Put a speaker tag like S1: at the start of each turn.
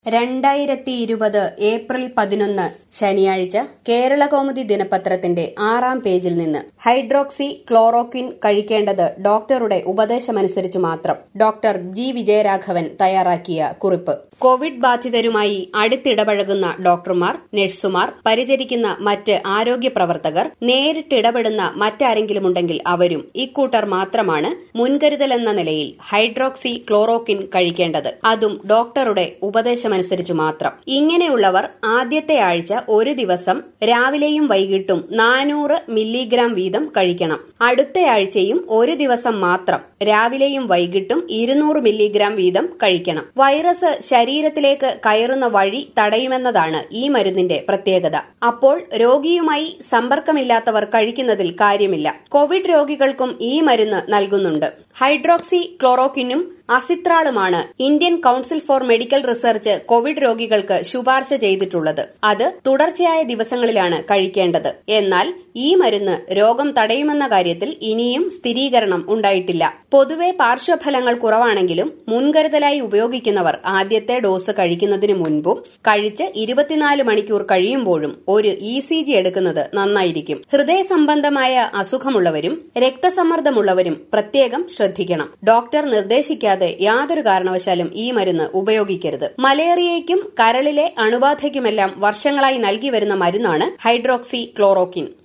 S1: രണ്ടായിരത്തി ഇരുപത് ഏപ്രിൽ പതിനൊന്ന് ശനിയാഴ്ച കേരളകൗമുദി ദിനപത്രത്തിന്റെ ആറാം പേജിൽ നിന്ന് ഹൈഡ്രോക്സി ക്ലോറോക്വിൻ കഴിക്കേണ്ടത് ഡോക്ടറുടെ ഉപദേശമനുസരിച്ചു മാത്രം ഡോക്ടർ ജി വിജയരാഘവൻ തയ്യാറാക്കിയ കുറിപ്പ് കോവിഡ് ബാധിതരുമായി അടുത്തിടപഴകുന്ന ഡോക്ടർമാർ നഴ്സുമാർ പരിചരിക്കുന്ന മറ്റ് ആരോഗ്യ പ്രവർത്തകർ നേരിട്ടിടപെടുന്ന മറ്റാരെങ്കിലുമുണ്ടെങ്കിൽ അവരും ഇക്കൂട്ടർ മാത്രമാണ് മുൻകരുതലെന്ന നിലയിൽ ഹൈഡ്രോക്സി ക്ലോറോക്വിൻ കഴിക്കേണ്ടത് അതും ഡോക്ടറുടെ ഉപദേശമനുസരിച്ചു മാത്രം ഇങ്ങനെയുള്ളവർ ആദ്യത്തെ ആഴ്ച ഒരു ദിവസം രാവിലെയും വൈകിട്ടും നാനൂറ് മില്ലിഗ്രാം വീതം കഴിക്കണം അടുത്തയാഴ്ചയും ഒരു ദിവസം മാത്രം രാവിലെയും വൈകിട്ടും ഇരുന്നൂറ് മില്ലിഗ്രാം വീതം കഴിക്കണം വൈറസ് ശരീരത്തിലേക്ക് കയറുന്ന വഴി തടയുമെന്നതാണ് ഈ മരുന്നിന്റെ പ്രത്യേകത അപ്പോൾ രോഗിയുമായി സമ്പർക്കമില്ലാത്തവർ കഴിക്കുന്നതിൽ കാര്യമില്ല കോവിഡ് രോഗികൾക്കും ഈ മരുന്ന് നൽകുന്നുണ്ട് ഹൈഡ്രോക്സി ക്ലോറോക്വിനും അസിത്രാളുമാണ് Indian council for medical research Covid രോഗികൾക്ക് ശുപാർശ ചെയ്തിട്ടുള്ളത് അത് തുടർച്ചയായ ദിവസങ്ങളിലാണ് കഴിക്കേണ്ടത് എന്നാൽ ഈ മരുന്ന് രോഗം തടയുമെന്ന കാര്യത്തിൽ ഇനിയും സ്ഥിരീകരണം ഉണ്ടായിട്ടില്ല പൊതുവെ പാർശ്വഫലങ്ങൾ കുറവാണെങ്കിലും മുൻകരുതലായി ഉപയോഗിക്കുന്നവർ ആദ്യത്തെ ഡോസ് കഴിക്കുന്നതിന് മുൻപും കഴിച്ച് ഇരുപത്തിനാല് മണിക്കൂർ കഴിയുമ്പോഴും ഒരു ഇ സി ജി എടുക്കുന്നത് നന്നായിരിക്കും ഹൃദയ സംബന്ധമായ അസുഖമുള്ളവരും രക്തസമ്മർദ്ദമുള്ളവരും പ്രത്യേകം ശ്രദ്ധിക്കണം ഡോക്ടർ നിർദ്ദേശിക്കാതെ യാതൊരു കാരണവശാലും ഈ മരുന്ന് ഉപയോഗിക്കരുത് മലേറിയയ്ക്കും കരളിലെ അണുബാധയ്ക്കുമെല്ലാം വർഷങ്ങളായി നൽകി വരുന്ന മരുന്നാണ് ഹൈഡ്രോക്സി ക്ലോറോക്വിൻ